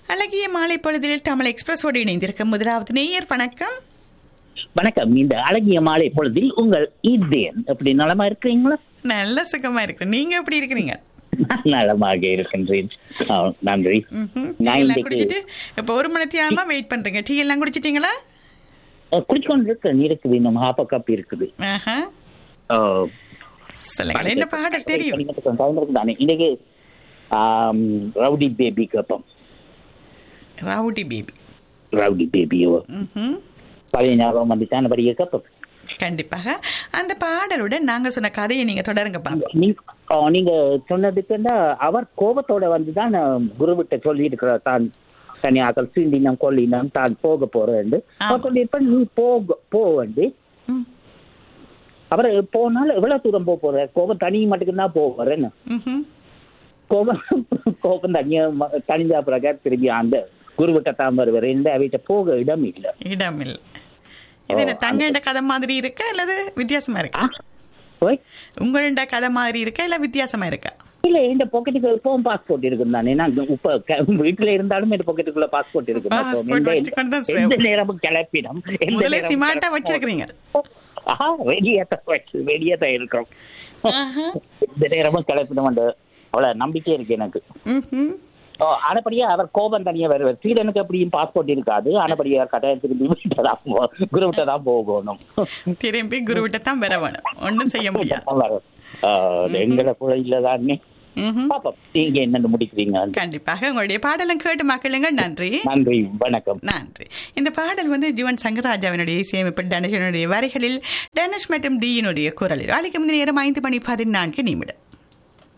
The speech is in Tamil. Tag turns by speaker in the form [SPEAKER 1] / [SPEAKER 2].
[SPEAKER 1] அழகிய மாலை பொழுதில் தமிழ் எக்ஸ்பிரஸோடு இணைந்திருக்கும் முதலாவது நேயர் வணக்கம்
[SPEAKER 2] வணக்கம் இந்த அழகிய மாலை பொழுதில் உங்கள் இதேன் எப்படி நலமா இருக்கிறீங்களா
[SPEAKER 1] நல்ல சுகமா இருக்கு நீங்க எப்படி இருக்கிறீங்க
[SPEAKER 2] நலமாக இருக்கின்றேன் ஆ, நன்றி
[SPEAKER 1] ம்ஹும். டீ
[SPEAKER 2] நான்
[SPEAKER 1] எல்லாம்
[SPEAKER 2] இன்றைக்கு
[SPEAKER 1] குடிச்சிட்டு இப்ப ஒரு மணி தேரமா வெயிட் பண்றீங்க டீ எல்லாம் குடிச்சிட்டீங்களா
[SPEAKER 2] குடிக்கொண்டு இருக்கேன் இருக்குது இன்னும் ஹாஃப் கப் இருக்குது
[SPEAKER 1] ஆஹா.
[SPEAKER 2] ஆ,
[SPEAKER 1] சொல்லுங்க என்ன பாடல் தெரியும்
[SPEAKER 2] கொஞ்சம் time இருக்கு தானே இன்னைக்கு ஆம், ரவுடி பேபி கேட்போம்
[SPEAKER 1] ரவுடி பேபி
[SPEAKER 2] ரவுடி பேபியோ
[SPEAKER 1] ம்ஹும்.
[SPEAKER 2] பழைய ஞாபகம் வந்துச்சான படிக்க கேட்போம்
[SPEAKER 1] கண்டிப்பாக அந்த பாடலுடன் நாங்க சொன்ன கதையை நீங்க தொடருங்க பாப்போம்
[SPEAKER 2] நீ- ஆ, நீங்க சொன்னதுக்குன்னா அவர் கோபத்தோட வந்துதான் குருவிட்ட சொல்லி இருக்கிறார் தான் தனியாக்கள் சீண்டினம் கொல்லினம் தான் போக போறேன் அவர் சொல்லியிருப்ப நீ போக போ வந்து
[SPEAKER 1] ம்.
[SPEAKER 2] அவர் போனாலும் எவ்வளவு தூரம் போக போற கோபம் தனி மட்டும் தான் போவாருன்னு
[SPEAKER 1] ம்ஹும்.
[SPEAKER 2] கோபம் கோபம் தனியா ம- தனிஞ்சா பிறகு திரும்பி அந்த குருவிட்ட தான் வருவார் இந்த அவைகிட்ட போக இடம் இல்லை
[SPEAKER 1] இடம் இல்லை இது என்ன தங்கண்ட கதை மாதிரி இருக்கா அல்லது வித்தியாசமா இருக்கா
[SPEAKER 2] ஆ? ஓய்
[SPEAKER 1] உங்களோட கதை மாதிரி இருக்கா இல்ல வித்தியாசமா இருக்கா
[SPEAKER 2] இல்ல இந்த பாக்கெட்டுக்கு எப்பவும் பாஸ்போர்ட் இருக்கும் தானே நான் இப்ப க- வீட்டுல இருந்தாலும் இந்த பாக்கெட்டுக்குள்ள பாஸ்போர்ட் இருக்கும்
[SPEAKER 1] Passport
[SPEAKER 2] எந்த-
[SPEAKER 1] வச்சுக்கொண்டு தான்
[SPEAKER 2] எந்த நேரமும் கிளப்பிடும் எந்த
[SPEAKER 1] முதல்ல
[SPEAKER 2] நேரமும்
[SPEAKER 1] சிமாட்டா
[SPEAKER 2] கிளப்பிடும்.
[SPEAKER 1] வச்சிருக்கிறீங்க
[SPEAKER 2] ஆஹா வெளியே தான் வச்சு வெளியே தான் இருக்கோம்
[SPEAKER 1] ஆஹா.
[SPEAKER 2] இந்த நேரமும் கிளப்பிடும் அந்த அவ்வளவு நம்பிக்கை இருக்கு எனக்கு
[SPEAKER 1] ம்ஹும்.
[SPEAKER 2] ஓ, ஆனபடியா அவர் கோபம் தனியா வருவார் சீடனுக்கு அப்படியும் பாஸ்போர்ட் இருக்காது ஆனபடியா கட்டாயத்துக்கு வீட்டை தான் குருவிட்ட தான் போகணும்
[SPEAKER 1] திரும்பி குருவிட்ட தான் வர வேணும் ஒண்ணும் செய்ய முடியாது
[SPEAKER 2] வரும். ஆ, எங்களை போல இல்லதானே
[SPEAKER 1] ம்ஹும்.
[SPEAKER 2] பாப்போம் நீங்க என்னன்னு முடிக்கிறீங்க
[SPEAKER 1] கண்டிப்பாக உங்களுடைய பாடலும் கேட்டு மக்களுங்க நன்றி
[SPEAKER 2] நன்றி வணக்கம்
[SPEAKER 1] நன்றி இந்த பாடல் வந்து ஜுவன் சங்கராஜாவினுடைய இசையமைப்பு டனேஷனுடைய வரிகளில் டனேஷ் மற்றும் டியினுடைய குரலில் அழைக்கும் நேரம் ஐந்து மணி பதினான்கு நிமிடம்